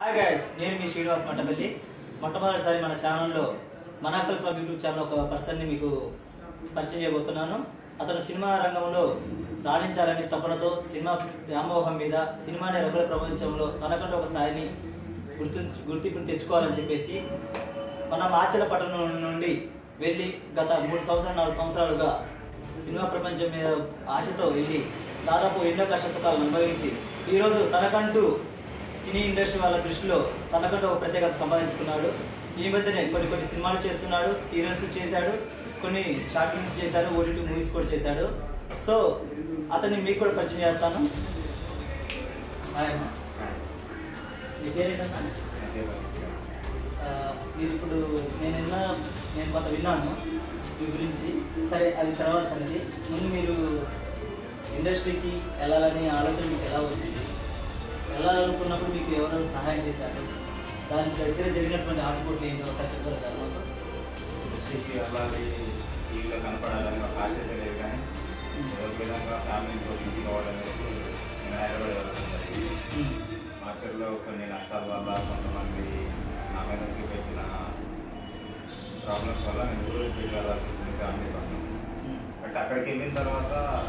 Hi guys నేను మీ శ్రీనివాస్ మట్టపల్లి మొట్టమొదటిసారి మన ఛానల్లో మనాకల్ స్వామి యూట్యూబ్ ఛానల్ ఒక పర్సన్ని మీకు పరిచయం చేయబోతున్నాను అతను సినిమా రంగంలో రాణించాలని తపనతో సినిమా వ్యామోహం మీద సినిమా అనే రంగుల ప్రపంచంలో తనకంటూ ఒక స్థాయిని గుర్తు గుర్తింపుని తెచ్చుకోవాలని చెప్పేసి మన మాచల పట్టణం నుండి వెళ్ళి గత మూడు సంవత్సరాలు నాలుగు సంవత్సరాలుగా సినిమా ప్రపంచం మీద ఆశతో వెళ్ళి దాదాపు ఎన్నో కష్ట సుఖాలను అనుభవించి ఈరోజు తనకంటూ సినీ ఇండస్ట్రీ వాళ్ళ దృష్టిలో తనకంటూ ఒక ప్రత్యేకత సంపాదించుకున్నాడు ఈ మధ్యనే కొన్ని కొన్ని సినిమాలు చేస్తున్నాడు సీరియల్స్ చేశాడు కొన్ని షార్ట్ ఫిల్మ్స్ చేశాడు ఓటీటీ మూవీస్ కూడా చేశాడు సో అతన్ని మీకు కూడా పరిచయం చేస్తాను హాయ్ అమ్మా. మీ పేరేంటన్నా ఆ, మీరు ఇప్పుడు నేను విన్నా నేను కొంత విన్నాను మీ గురించి సరే అది తర్వాత సంగతి ముందు మీరు ఇండస్ట్రీకి వెళ్ళాలని ఆలోచన మీకు ఎలా వచ్చింది వెళ్ళాలనుకున్నప్పుడు మీకు ఎవరైనా సహాయం చేశారు దాని దగ్గర జరిగినటువంటి ఆటుపోట్లు ఏంటో ఒకసారి చెప్పగలుగుతారు మాకు ఇండస్ట్రీకి వెళ్ళాలి టీవీలో కనపడాలని ఒక ఆశ అయితే లేదు కానీ ఏదో ఒక విధంగా ఫ్యామిలీతో ఇంటికి కావాలనేసి నేను హైదరాబాద్ వెళ్ళడం జరిగింది ఉమ్, మార్చర్లో కొన్ని నష్టాల వల్ల కొంతమంది నా మీద చూపించిన ప్రాబ్లమ్స్ వల్ల నేను ఊరు తిరిగి వెళ్ళాల్సి వచ్చింది ఫ్యామిలీ కోసం ఉమ్, బట్ అక్కడికి వెళ్ళిన తర్వాత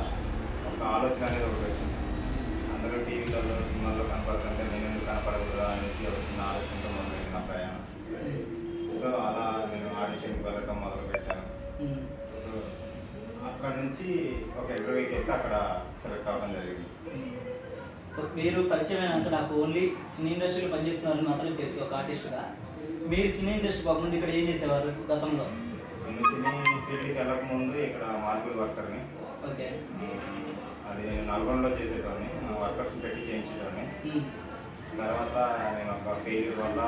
ఒక ఆలోచన అనేది ఒకటి వచ్చింది అందరూ టీవీలలో సినిమాల్లో కనపడుతుంటే నేను ఎందుకు కనపడకూడదు అనేసి ఒక చిన్న ఆలోచనతో మొదలైంది నా ప్రయాణం సో అలా నేను ఆడిషన్కి వెళ్ళడం మొదలు పెట్టాను ఉమ్, సో అక్కడ నుంచి ఒక ఇంటర్వ్యూకి వెళ్తే అక్కడ సెలెక్ట్ అవ్వడం జరిగింది ఉమ్. మీరు పరిచయం అయినాక నాకు ఓన్లీ సినీ ఇండస్ట్రీలో పనిచేస్తున్నారని మాత్రమే తెలుసు ఒక ఆర్టిస్ట్గా మీరు సినీ ఇండస్ట్రీ కాకముందు ఇక్కడ ఏం చేసేవారు గతంలో నేను సినీ ఫీల్డ్కి వెళ్ళక ముందు ఇక్కడ మార్పుల్ వర్కర్ని ఓకే ఉమ్, అది నేను నల్గొండలో చేసేటోని వర్కర్స్ పెట్టి చేయించేటోని ఉమ్, తర్వాత నేను ఒక ఫెయిల్యూర్ వల్ల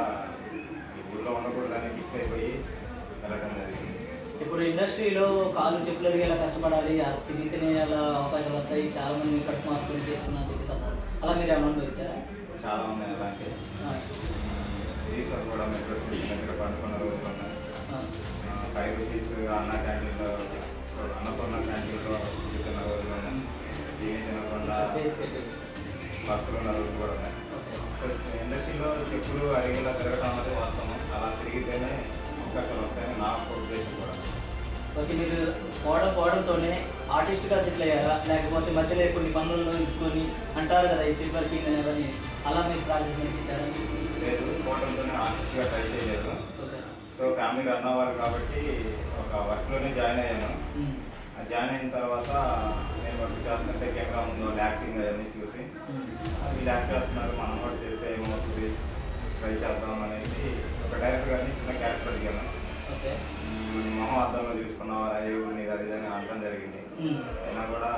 ఈ ఊళ్ళో ఉండకూడదని ఫిక్స్ అయిపోయి వెళ్ళడం జరిగింది ఇప్పుడు ఇండస్ట్రీలో కాలు చెప్పులు ఎరిగేలా కష్టపడాలి ఆ తిరిగి తినేలా అవకాశాలు వస్తాయి చాలా మంది కడుపు మార్చుకొని చేస్తున్నా అని చెప్పేసి అన్నారు అలా మీరు ఏమైనా అనుభవించారా చాలా ఉన్నాయి అలాంటి ఆ, రీసర్ కూడా మెట్రో స్టేషన్ దగ్గర పండుకున్న రోజులు ఉన్నాయి ఆ, ఫైవ్ రూపీస్ అన్న క్యాంటీన్లో అన్నపూర్ణ క్యాంటీన్లో తిన్న రోజులు ఉన్నాయి ఏమీ తినకుండా బేస్ కట్టి. బస్సులో ఉన్న రోజులు కూడా ఉన్నాయి ఓకే. సో ఇండస్ట్రీలో చెప్పులు అడిగేలా తిరగడం అనేది వాస్తవం అలా తిరిగితేనే అవకాశాలు వస్తాయని నా ఉద్దేశం కూడా ఓకే మీరు పోవడం పోవడంతోనే ఆర్టిస్ట్గా సెటిల్ అయ్యారా లేకపోతే మధ్యలో కొన్ని పనులను ఇట్టుకొని అంటారు కదా ఈ సిల్వర్ కింగ్ అనేవని అలా మీరు ప్రాసెస్ నేర్పించారా లేదు పోవడంతోనే ఆర్టిస్ట్గా ట్రై చేయలేదు ఓకే సో ఫ్యామిలీ రన్ అవ్వాలి కాబట్టి ఒక వర్క్లోనే జాయిన్ అయ్యాను ఉమ్, ఆ జాయిన్ అయిన తర్వాత నేను వర్క్ చేస్తుంటే కెమెరా ముందు వాళ్ళ యాక్టింగ్ అవన్నీ చూసి ఉమ్, ఆ, వీళ్ళు యాక్ట్ చేస్తున్నారు మనం కూడా చేస్తే ఏమవుతుంది ట్రై చేద్దాం అనేసి ఒక డైరెక్టర్ గారిని చిన్న క్యారెక్టర్ అడిగాను ఓకే మ్మ్, మొహం అద్దంలో చూసుకున్నావా ఏ ఊరు నీది అది ఇది అని అనడం జరిగింది ఉమ్, అయినా కూడా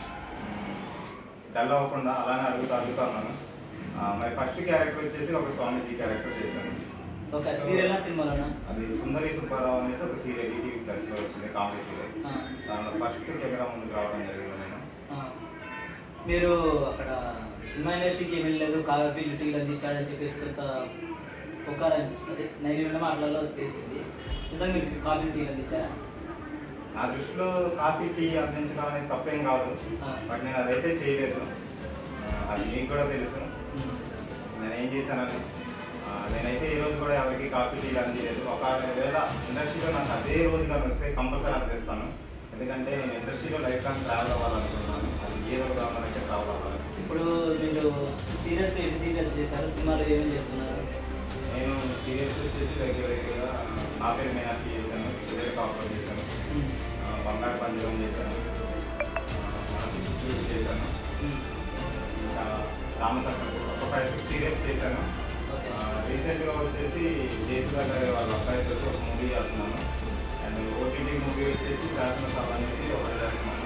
డల్ అవ్వకుండా అలానే అడుగుతూ అడుగుతా ఉన్నాను ఆ, మరి ఫస్ట్ క్యారెక్టర్ వచ్చేసి ఒక స్వామీజీ క్యారెక్టర్ చేశాను ఓకే సీరియల్నా సినిమాలోనా అది సుందరి సుబ్బారావు అనేసి ఒక సీరియల్ ఈటీవీ ప్లస్లో వచ్చింది కామెడీ సీరియల్ ఆ, దానిలో ఫస్ట్ కెమెరా ముందుకు రావడం జరిగింది నేను ఆ. మీరు అక్కడ సినిమా ఇండస్ట్రీకి ఏమి వెళ్ళలేదు కాఫీలు టీలు అందించాడని చెప్పేసి కొంత ఒక్కారని అదే నైవేద్య మాటలలో చేసింది నిజంగా మీరు కాఫీ టీలు అందించారా నా దృష్టిలో కాఫీ టీ అందించడం అనేది తప్పేం కాదు ఆ. బట్ నేను అదైతే చేయలేదు ఆ, అది మీకు కూడా తెలుసు ఉమ్, నేను ఏం చేశానని ఆ, నేనైతే ఈ రోజు కూడా ఎవరికి కాఫీ టీలు అందించలేదు ఒకవేళ ఇండస్ట్రీలో నాకు అదే రోజు కానీ వస్తే కంపల్సరీ అందిస్తాను ఎందుకంటే నేను ఇండస్ట్రీలో లైఫ్ టైం ట్రావెల్ అవ్వాలనుకున్నాను అది ఏ రోజు కావాలంటే ట్రావెల్ అవ్వాలి ఇప్పుడు మీరు సీరియల్స్ ఏది సీరియల్స్ చేశారు సినిమాలు ఏమేమి చేస్తున్నారు నేను సీరియల్స్ వచ్చేసి దగ్గర దగ్గరగా నా పేరు మీనాక్షి చేశాను విజయ్ కాపురం చేశాను ఉమ్, ఆ, బంగారు పంజరం చేశాను ఆ, మన చూసి చేశాను ఉమ్, ఇంకా రామసత్రం ఒక ఫైవ్ సిక్స్ సీరియల్స్ చేశాను ఓకే రీసెంట్గా వచ్చేసి జేసుదా గారి వాళ్ళ అబ్బాయితో ఒక మూవీ చేస్తున్నాను అండ్ ఓటీటీ మూవీ వచ్చేసి శాసనసభ అనేది ఒకటి చేస్తున్నాను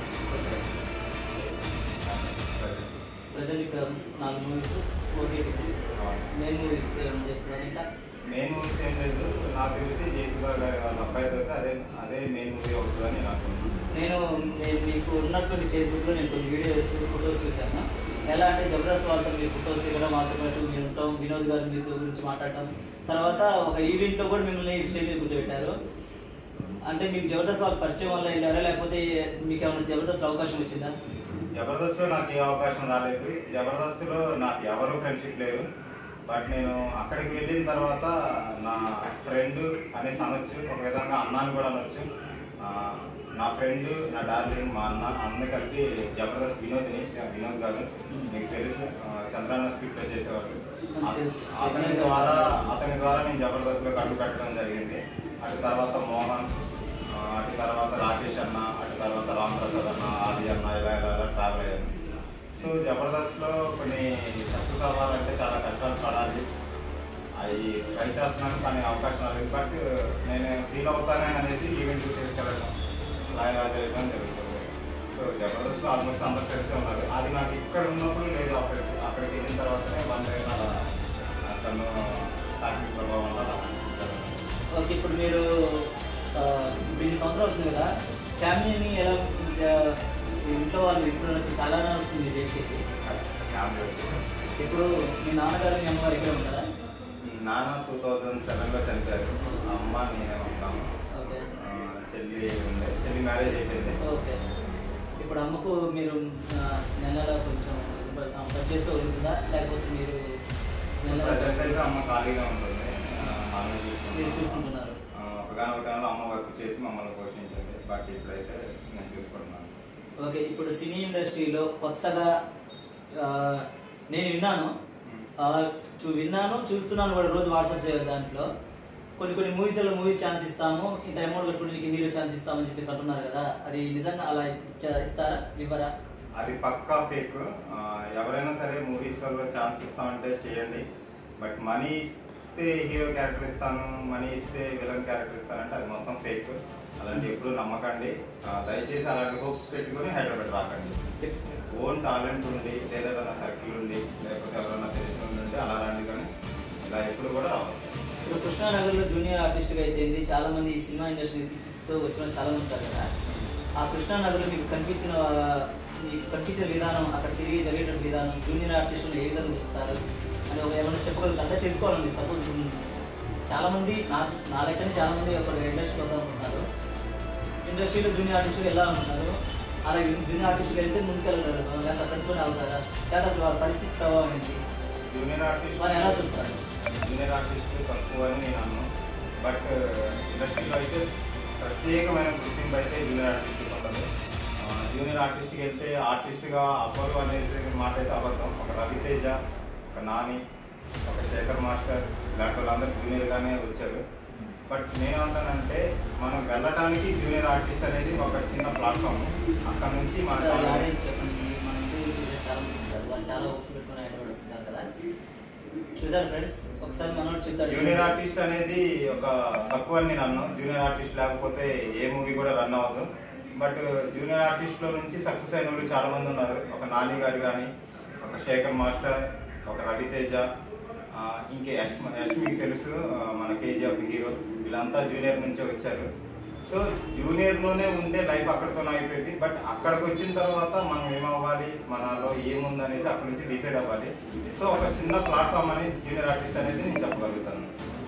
ప్రజెంట్ ఇక్కడ నాలుగు movies OTT movies main movies ఏమైనా చేస్తున్నారు ఇంకా మెయిన్ మూవీస్ ఏం లేదు నాకు తెలిసి జేసుదా గారి వాళ్ళ అబ్బాయితో అయితే అదే అదే మెయిన్ మూవీ అవుతుందని నేను అనుకుంటున్నాను నేను నేను మీకు ఉన్నటువంటి ఫేస్బుక్లో నేను కొన్ని వీడియోస్ ఫొటోస్ చూశాను ఎలా అంటే జబర్దస్త్ వాళ్ళతో మీరు ఫొటోస్ దిగడం వాళ్ళతో పాటు మీరు ఉంటాం వినోద్ గారు మీతో గురించి మాట్లాడటం తర్వాత ఒక ఈవెంట్లో కూడా మిమ్మల్ని స్టేజ్ మీద కూర్చోబెట్టారు అంటే మీకు జబర్దస్త్ వాళ్ళ పరిచయం వల్ల వెళ్ళారా లేకపోతే మీకు ఏమైనా జబర్దస్త్ అవకాశం వచ్చిందా జబర్దస్త్లో నాకు ఏ అవకాశం రాలేదు జబర్దస్త్లో నాకు ఎవరు ఫ్రెండ్షిప్ లేరు బట్ నేను అక్కడికి వెళ్ళిన తర్వాత నా ఫ్రెండ్ అనేసి అనొచ్చు ఒక విధంగా అన్నాన్ని కూడా అనొచ్చు ఆ, నా ఫ్రెండ్ నా డార్లింగ్ మా అన్న అన్న కలిపి జబర్దస్త్ వినోద్ని వినోద్ కాదు మీకు తెలుసు ఆ, చంద్రాన్న స్క్రిప్ట్లో చేసేవాడు నాకు తెలుసు. అతని ద్వారా అతని ద్వారా నేను జబర్దస్త్లో అడుగు పెట్టడం జరిగింది అటు తర్వాత మోహన్ ఆ, అటు తర్వాత రాకేష్ అన్న అటు తర్వాత రామ్ ప్రసాద్ అన్న ఆది అన్న ఇలా ఇలా ఇలా ట్రావెల్ అయ్యాను సో జబర్దస్త్లో కొన్ని సక్సెస్ అవ్వాలంటే చాలా కష్టాలు పడాలి అవి ట్రై చేస్తున్నాను కానీ అవకాశం రాలేదు బట్ నేను ఫీల్ అవుతానే అనేది ఈవెంట్ తీసుకెళ్ళడం ఇలా ఇలా చేయడం జరుగుతుంది సో జబర్దస్త్లో ఆల్మోస్ట్ అందరు తెలిసే ఉన్నారు అది నాకు ఇక్కడ ఉన్నప్పుడు లేదు అక్కడికి అక్కడికి వెళ్ళిన తర్వాతనే వన్ డే తను తాకిడి ప్రభావం వల్ల అలా జరుగుతుంది. ఓకే ఇప్పుడు మీరు ఆ, ఇప్పుడు ఇన్ని సంవత్సరాలు అవుతుంది కదా ఫ్యామిలీని ఎలా ఆ, మీ ఇంట్లో వాళ్ళు ఇప్పుడు నాకు చాలా అవుతుంది చేసేది ఫ్యామిలీ వచ్చింది. ఇప్పుడు మీ నాన్నగారు మీ అమ్మగారు ఇక్కడ ఉంటారా నాన్న టూ థౌజండ్ సెవెన్లో చనిపోయారు అమ్మ నేనే ఉన్నాము ఓకే ఆ, చెల్లి ఉండే చెల్లి మ్యారేజ్ అయిపోయింది ఓకే ఇప్పుడు అమ్మకు మీరు ఆ, నెలలో కొంచెం పని చేసుకోగలుగుతుందా లేకపోతే మీరు నెలలో ప్రజెంట్ అయితే అమ్మ ఖాళీగా ఉంటుంది ఆ, ఆమె మీరు చూసుకుంటుంది. చూసుకుంటున్నారు ఆ, ఒకగానొక టైంలో అమ్మ వర్క్ చేసి మమ్మల్ని పోషించింది బట్ ఇప్పుడైతే నేను చూసుకుంటున్నాను ఓకే ఇప్పుడు సినీ ఇండస్ట్రీలో కొత్తగా ఆ, నేను విన్నాను ఆ, చూ విన్నాను చూస్తున్నాను కూడా రోజు వాట్సాప్ చేయ దాంట్లో కొన్ని కొన్ని మూవీస్లో మూవీస్ ఛాన్స్ ఇస్తాము ఇంత అమౌంట్ కట్టుకుని నీకు హీరో ఛాన్స్ ఇస్తామని చెప్పేసి అంటున్నారు కదా అది నిజంగా అలా ఇచ్చా- ఇస్తారా ఇవ్వరా అది పక్కా ఫేక్ ఎవరైనా సరే మూవీస్లలో ఛాన్స్ ఇస్తామంటే చేయండి బట్ మనీ ఇస్తే హీరో క్యారెక్టర్ ఇస్తాను మనీ ఇస్తే విలన్ క్యారెక్టర్ ఇస్తానంటే అది మొత్తం ఫేక్ అలాంటి ఎప్పుడు నమ్మకండి ఆ, దయచేసి అలాంటి హోప్స్ పెట్టుకుని హైదరాబాద్ రాకండి ఓన్ టాలెంట్ ఉండి లేదా ఏదైనా సర్కిల్ ఉండి లేకపోతే ఎవరైనా తెలిసిన ఉండి ఉంటే అలా రండి కానీ ఇలా ఎప్పుడు కూడా రావద్దు ఇప్పుడు కృష్ణానగర్లో జూనియర్ ఆర్టిస్ట్గా అయితే ఏంది, చాలా మంది ఈ సినిమా ఇండస్ట్రీతో వచ్చిన వాళ్ళు చాలా మంది ఉంటారు కదా ఆ కృష్ణానగర్లో మీకు కనిపించిన మీకు కనిపించిన విధానం అక్కడ తిరిగి జరిగేటువంటి విధానం జూనియర్ ఆర్టిస్టులు ఏ విధంగా చూస్తారు అని ఒక ఏమైనా చెప్పగలుగుతారు అంటే తెలుసుకోవాలండి సపోజ్ చాలా మంది నా నా లెక్కనే చాలా మంది ఒక ఇండస్ట్రీలో ఉంటారు ఇండస్ట్రీలో జూనియర్ ఆర్టిస్టులు ఎలా ఉంటున్నారు అలాగే జూనియర్ ఆర్టిస్టులు వెళ్తే ముందుకెళ్ళగలరు లేకపోతే అక్కడితో అవుతారా లేదా అసలు వాళ్ళ పరిస్థితి ప్రభావం ఏంటి జూనియర్ ఆర్టిస్ట్ వారు ఎలా చూస్తారు జూనియర్ ఆర్టిస్ట్ తక్కువ అని నేను అన్నాను బట్ ఇండస్ట్రీలో అయితే ప్రత్యేకమైన గుర్తింపు అయితే జూనియర్ ఆర్టిస్ట్కి ఉండదు ఆ, జూనియర్ ఆర్టిస్ట్కి వెళ్తే ఆర్టిస్ట్గా అవ్వరు అనేది మాట అయితే అబద్ధం ఒక రవితేజ ఒక నాని ఒక శేఖర్ మాస్టర్ ఇలాంటి వాళ్ళందరూ జూనియర్గానే వచ్చారు బట్ నేనేమంటానంటే మనం వెళ్ళడానికి జూనియర్ ఆర్టిస్ట్ అనేది ఒక చిన్న ప్లాట్ఫామ్ అక్కడ నుంచి సార్, ఈ మన ఆడియన్స్ చెప్పండి మన ఇంటర్వ్యూ చూసే చాలా మంది ఉంటారు వాళ్ళు చాలా హోప్స్ పెట్టుకుని హైదరాబాద్ వస్తున్నారు కదా చూసారు ఫ్రెండ్స్ ఒకసారి మనోడు చెప్తాడు జూనియర్ ఆర్టిస్ట్ అనేది ఒక తక్కువ అని నేను అన్నాను జూనియర్ ఆర్టిస్ట్ లేకపోతే ఏ మూవీ కూడా రన్ అవ్వదు బట్ జూనియర్ ఆర్టిస్ట్ లో నుంచి సక్సెస్ అయిన వాళ్ళు చాలా మంది ఉన్నారు ఒక నాని గారు కానీ ఒక శేఖర్ మాస్టర్ ఒక రవితేజ ఆ, ఇంకే యశ్ యశ్ మీకు తెలుసు ఆ, మన కేజీఎఫ్ హీరో వీళ్ళంతా జూనియర్ నుంచే వచ్చారు సో జూనియర్లోనే ఉండే లైఫ్ అక్కడితోనే అయిపోయింది బట్ అక్కడికి వచ్చిన తర్వాత మనం ఏమవ్వాలి మనలో ఏముంది అనేసి అక్కడ నుంచి డిసైడ్ అవ్వాలి సో ఒక చిన్న ప్లాట్ఫామ్ అని జూనియర్ ఆర్టిస్ట్ అనేది నేను చెప్పగలుగుతాను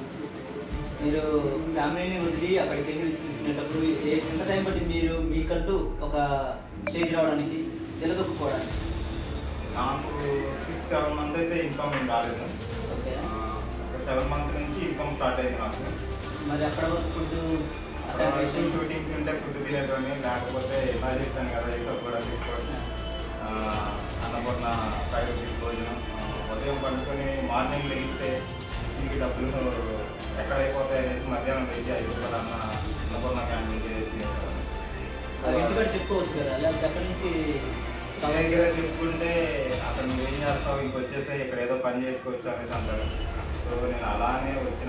మీరు ఫ్యామిలీని వదిలి అక్కడికి వెళ్ళి తీసుకునేటప్పుడు ఏ ఎంత టైం పట్టింది మీరు మీకంటూ ఒక స్టేజ్ రావడానికి నిలదొక్కుకోవడానికి నాకు సిక్స్ సెవెన్ మంత్ అయితే ఇన్కమ్ ఏం రాలేదు ఓకే ఆ, ఒక సెవెన్ మంత్ నుంచి ఇన్కమ్ స్టార్ట్ అయింది నాకు మరి అక్కడ వరకు ఫుడ్ షూటింగ్ షూటింగ్స్ ఉంటే ఫుడ్ తినేటోని లేకపోతే ఇలా చెప్పాను కదా ఈసారి కూడా తీసుకోవచ్చు ఆ, అన్నపూర్ణ ఫైవ్ రూపీస్ భోజనం ఆ, ఉదయం పండుకొని మార్నింగ్ లేస్తే ఇంటికి డబ్బులు ఎక్కడైపోతాయి అనేసి మధ్యాహ్నం లేచి ఐదు రూపాయలు అన్న అన్నపూర్ణ క్యాంటీన్ చేసి తినేసేవాడిని. ఇంటికాడ చెప్పుకోవచ్చు కదా లేకపోతే అక్కడి నుంచి నా దగ్గర చెప్పుకుంటే అక్కడ నువ్వేం చేస్తావు ఇంకొచ్చేస్తే ఇక్కడ ఏదో పని చేసుకోవచ్చు అనేసి అంటారు సో నేను అలానే వచ్చిన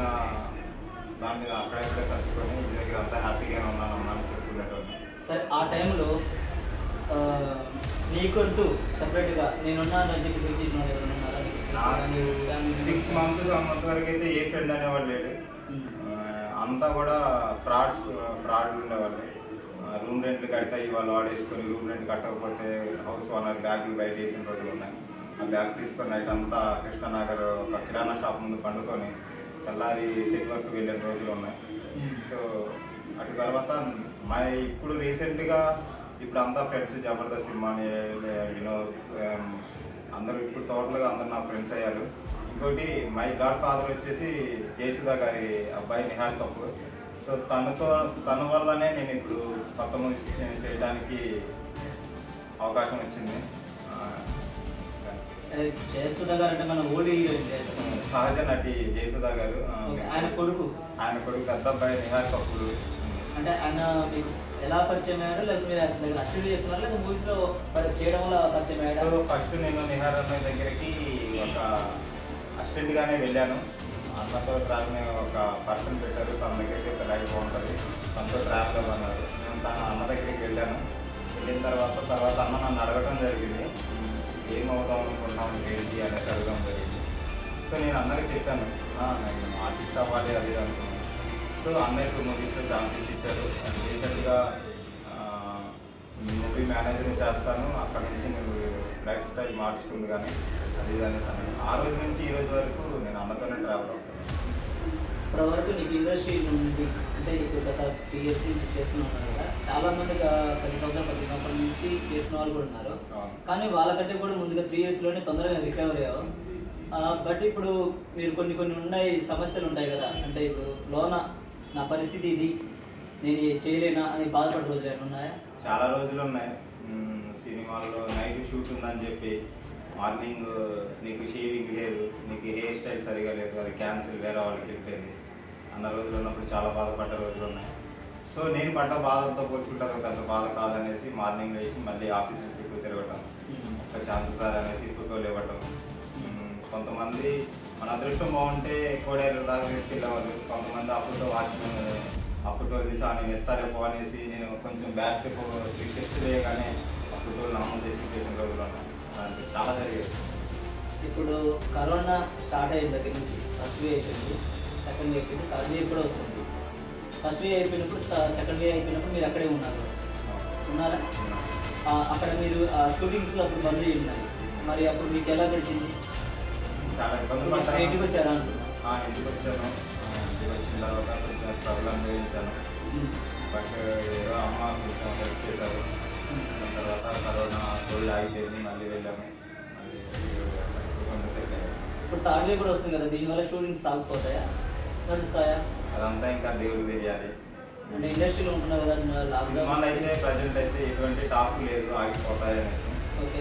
దాని మీద అక్కడెక్కడ చచ్చుకొని ఇంటి దగ్గర అంతా హ్యాపీగానే ఉన్నాను అన్నాను చెప్పుకునేటోని సరే ఆ టైంలో ఆ, నీకంటూ సపరేట్గా నేనున్నాను అని చెప్పి సెలెక్ట్ చేసిన వాళ్ళు ఎవరైనా ఉన్నారా? నాకు Family six months one month వరకు అయితే ఏ ఫ్రెండ్ అనేవాడు లేడు ఉమ్. ఆ, అంతా కూడా ఫ్రాడ్స్ ఫ్రాడ్లు ఉండేవాళ్ళు రూమ్ రెంట్లు కడితే ఇవాళ వాడేసుకొని రూమ్ రెంట్ కట్టకపోతే హౌస్ ఓనర్ బ్యాగులు బయట వేసిన రోజులు ఉన్నాయి ఆ బ్యాగ్ తీసుకొని నైట్ అంతా కృష్ణనగర్ ఒక కిరాణా షాప్ ముందు పండుకొని తెల్లారి సెట్ వర్క్ వెళ్ళిన రోజులు ఉన్నాయి ఉమ్. సో అటు తర్వాత మా ఇప్పుడు రీసెంట్గా ఇప్పుడు అంతా ఫ్రెండ్స్ జబర్దస్త్ సినిమాని వినోద్ ఆమ్, అందరూ ఇప్పుడు టోటల్గా అందరు నా ఫ్రెండ్స్ అయ్యారు ఇంకోటి మై గాడ్ ఫాదర్ వచ్చేసి జయసుధా గారి అబ్బాయి నిహాల్ కపూర్ సో తనతో తన వల్లనే నేను ఇప్పుడు కొత్త మూవీస్ చేయడానికి అవకాశం వచ్చింది ఆ, జయసుధా గారు అంటే మన ఓల్డ్ హీరోయిన్ సహజ నటి జయసుధా గారు ఆ, ఆయన కొడుకు ఆయన కొడుకు పెద్ద అబ్బాయి నిహాల్ కపూర్ అంటే ఆయన మీకు ఎలా పరిచయం అయ్యాడు లేకపోతే మీరు ఆయన దగ్గర అసిస్టెంట్ చేస్తున్నారు లేదా మూవీస్ లో ప- చేయడం వల్ల పరిచయం సో అయ్యాడు ఫస్ట్ నేను నిహార్ అన్నయ్య దగ్గరికి ఒక అసిస్టెంట్ గానే వెళ్ళాను అన్నతో ట్రావెల్ ఒక పర్సన్ పెట్టారు తన దగ్గరికి ఒక లైఫ్ బాగుంటుంది తనతో ట్రావెల్ అన్నారు నేను తన అన్న దగ్గరికి వెళ్ళాను వెళ్ళిన తర్వాత తర్వాత అన్న నన్ను అడగటం జరిగింది ఏం అవుదాం అనుకుంటున్నాం ఏంటి అనేసి అడగడం జరిగింది సో నేను అన్నకి చెప్పాను "ఆ, నేను ఆర్టిస్ట్ అవ్వాలి అది ఇది అనుకున్నాను సో అన్నయ్య టూ మూవీస్లో ఛాన్సెస్ ఇచ్చారు అండ్ రీసెంట్గా మూవీ మేనేజర్ చేస్తాను అక్కడ నుంచి నువ్వు లైఫ్ స్టైల్ మార్చుకుంది కానీ అది ఇది అనేసి అన్నాను ఆ రోజు నుంచి ఈ రోజు వరకు నేను అన్నతోనే ట్రావెల్ అవుతాను ఇప్పటి వరకు నీకు ఇండస్ట్రీ నుండి అంటే ఇప్పుడు గత త్రీ ఇయర్స్ నుంచి చేస్తున్నావు కదా చాలా మంది గ- పది సంవత్సరాలు పది సంవత్సరాల నుంచి చేస్తున్న వాళ్ళు కూడా ఉన్నారు అవును. కానీ వాళ్ళకంటే కూడా ముందుగా త్రీ ఇయర్స్ లోనే తొందరగా రికవర్ అయ్యావు బట్ ఇప్పుడు మీరు కొన్ని కొన్ని ఉన్నాయి సమస్యలు ఉంటాయి కదా అంటే ఇప్పుడు లోన నా పరిస్థితి ఇది నేను ఇది చేయలేనా అని బాధపడే రోజులు ఏమైనా ఉన్నాయా చాలా రోజులు ఉన్నాయి మ్మ్, సినిమాల్లో నైట్ షూట్ ఉందని చెప్పి మార్నింగ్ నీకు షేవింగ్ లేదు నీకు హెయిర్ స్టైల్ సరిగా లేదు అది క్యాన్సిల్ వేరే వాళ్ళకి వెళ్ళిపోయింది అన్న రోజులు ఉన్నప్పుడు చాలా బాధపడ్డ రోజులు ఉన్నాయి సో నేను పడ్డ బాధలతో పోల్చుకుంటే అది పెద్ద బాధ కాదనేసి మార్నింగ్ లేచి మళ్ళీ ఆఫీస్ చుట్టూ తిరగటం ఒక ఛాన్సెస్ అనేసి ఫోటోలు ఇవ్వటం మ్మ్, కొంతమంది మన అదృష్టం బాగుంటే కోడేరు దాకా తీసుకెళ్ళేవాళ్ళు కొంతమంది ఆ ఫోటో వాచ్మెన్ ఆ ఫోటో తీసి "ఆ, నేను ఇస్తారేపో అనేసి నేను కొంచెం బ్యాక్ స్టెప్ త్రీ స్టెప్స్ వేయగానే ఆ ఫోటోలు నామం తెచ్చి చేసిన రోజులు ఉన్నాయి అలాంటివి చాలా జరిగేది ఇప్పుడు కరోనా స్టార్ట్ అయిన దగ్గర నుంచి ఫస్ట్ వే అయిపోయింది సెకండ్ వే అయిపోయింది థర్డ్ వే కూడా వస్తుంది ఫస్ట్ వే అయిపోయినప్పుడు సెకండ్ వే అయిపోయినప్పుడు మీరు అక్కడే ఉన్నారు ఉన్నారా ఆ, అక్కడ మీరు షూటింగ్స్ అప్పుడు బంద్ అయ్యి ఉన్నాయి మరి అప్పుడు మీకు ఎలా గడిచింది చాలా ఇబ్బంది ఇంటికి పడ్డాను వచ్చారా అంటున్నా ఆ, ఇంటికి వచ్చాను ఆ, ఇంటికి వచ్చిన తర్వాత కొంచెం స్ట్రగుల్ అనుభవించాను బట్ ఏదో అమ్మ కొంచెం హెల్ప్ చేశారు దాని తర్వాత కరోనా కోల్డ్ ఆగిపోయింది మళ్ళీ వెళ్ళాము మళ్ళీ కొంచెం సెట్ అయ్యాము ఇప్పుడు థర్డ్ వే కూడా వస్తుంది కదా దీనివల్ల షూటింగ్స్ సాగిపోతాయా నడుస్తాయా అదంతా ఇంకా దేవుడికి తెలియాలి అంటే ఇండస్ట్రీలో ఉంటున్నా కదా సినిమాలు అయితే లాక్డౌన్ ప్రజెంట్ అయితే ఎటువంటి టాక్ లేదు ఆగిపోతాయి అనేసి ఓకే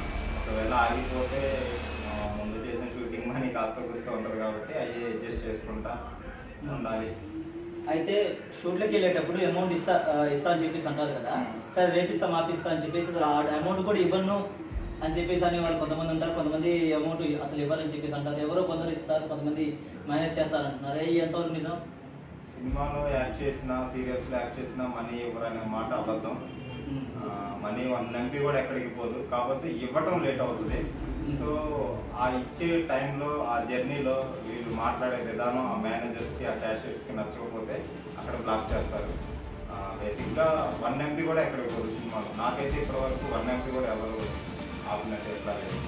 ఒకవేళ ఆగిపోతే ఆ, ముందు చేసిన షూటింగ్ మనీ కాస్త కూస్తూ ఉంటుంది కాబట్టి అవి అడ్జస్ట్ చేసుకుంటా ఉండాలి అయితే షూట్లోకి వెళ్ళేటప్పుడు అమౌంట్ ఇస్తా ఆ, ఇస్తా అని చెప్పేసి అంటారు కదా సరే రేపిస్తా మాపిస్తా అని చెప్పేసి అసలు ఆ అమౌంట్ కూడా ఇవ్వను అని చెప్పేసి అని వాళ్ళు కొంతమంది ఉంటారు కొంతమంది అమౌంట్ అసలు ఇవ్వాలని చెప్పేసి అంటారు ఎవరో కొందరు ఇస్తారు కొంతమంది మేనేజ్ చేస్తారు అంటున్నారు ఏ ఎంతవరకు నిజం సినిమాలో యాక్ట్ చేసిన సీరియల్స్లో యాక్ట్ చేసిన మనీ ఇవ్వరనే మాట అబద్ధం ఉమ్. మనీ వన్ ఎంపీ కూడా ఎక్కడికి పోదు కాకపోతే ఇవ్వటం లేట్ అవుతుంది సో ఆ ఇచ్చే టైంలో ఆ జర్నీలో వీళ్ళు మాట్లాడే విధానం ఆ మేనేజర్స్కి ఆ క్యాషియర్స్కి నచ్చకపోతే అక్కడ బ్లాక్ చేస్తారు బేసిక్గా వన్ ఎంపీ కూడా ఎక్కడికి పోదు సినిమాలో నాకైతే ఇప్పటివరకు వన్ ఎంపీ కూడా ఎవరు ఆపినట్టు ఎట్లా లేదు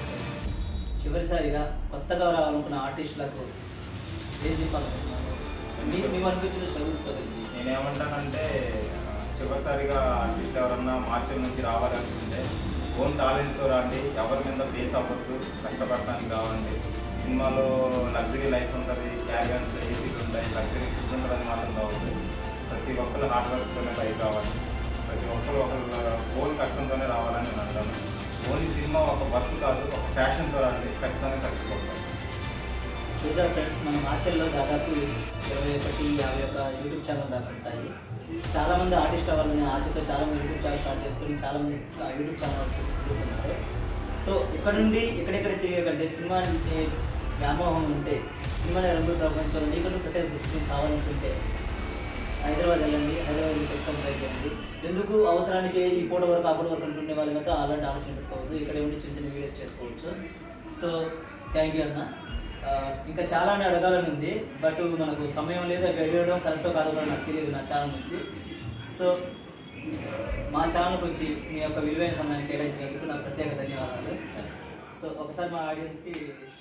చివరిసారిగా కొత్తగా రావాలనుకున్న ఆర్టిస్టులకు ఏం చెప్పాలనుకుంటున్నారు మీరు మేము అనిపించిన స్ట్రగుల్స్ కలిగి నేనేమంటానంటే ఆ, చివరిసారిగా ఆర్టిస్ట్ ఎవరన్నా మార్చి నుంచి రావాలనుకుంటే ఓన్ టాలెంట్తో రండి ఎవరి మీద బేస్ అవ్వద్దు కష్టపడటానికి కావండి సినిమాలో లగ్జరీ లైఫ్ ఉంటుంది క్యారియన్స్ ఏసీలు ఉంటాయి లగ్జరీ ఫుడ్ ఉంటుందని మాత్రం కావద్దు ప్రతి ఒక్కరు హార్డ్ వర్క్తోనే లైఫ్ కావాలి ప్రతి ఒక్కరు ఒకరు ఓన్ కష్టంతోనే రావాలని నేను అంటాను ఓన్లీ సినిమా ఒక వర్క్ కాదు ఒక ఫ్యాషన్తో రండి ఖచ్చితంగా సక్సెస్ అవుతాం చూసారు ఫ్రెండ్స్ మన మాచల్లో దాదాపు ఇరవై ఒకటి యాభై ఒక యూట్యూబ్ ఛానల్ దాకా ఉంటాయి చాలా మంది ఆర్టిస్ట్ అవ్వాలనే ఆశతో చాలా మంది యూట్యూబ్ ఛానల్ స్టార్ట్ చేసుకొని చాలా మంది ఆ యూట్యూబ్ ఛానల్ తిరుగుతున్నారు సో ఇక్కడ నుండి ఎక్కడెక్కడ తిరిగే కంటే సినిమా అంటే వ్యామోహం ఉంటే సినిమాని రంగు ప్రపంచంలో నీకు ప్రత్యేక దృష్టి కావాలనుకుంటే హైదరాబాద్ వెళ్ళండి హైదరాబాద్ ఖచ్చితంగా ట్రై చేయండి ఎందుకు అవసరానికి ఈ పూట వరకు ఆ పూట వరకు అనుకునే వాళ్ళు మాత్రం అలాంటి ఆలోచన పెట్టుకోవద్దు ఇక్కడ ఉండి చిన్న చిన్న వీడియోస్ చేసుకోవచ్చు సో థ్యాంక్ యూ అన్న ఆ, ఇంకా చాలా అడగాలని ఉంది బట్ మనకు సమయం లేదు అవి అడగడం కరెక్టో కాదో కూడా నాకు తెలియదు నా ఛానల్ నుంచి సో మా ఛానల్కి వచ్చి మీ యొక్క విలువైన సమయాన్ని కేటాయించినందుకు నాకు ప్రత్యేక ధన్యవాదాలు సో ఒకసారి మా ఆడియన్స్కి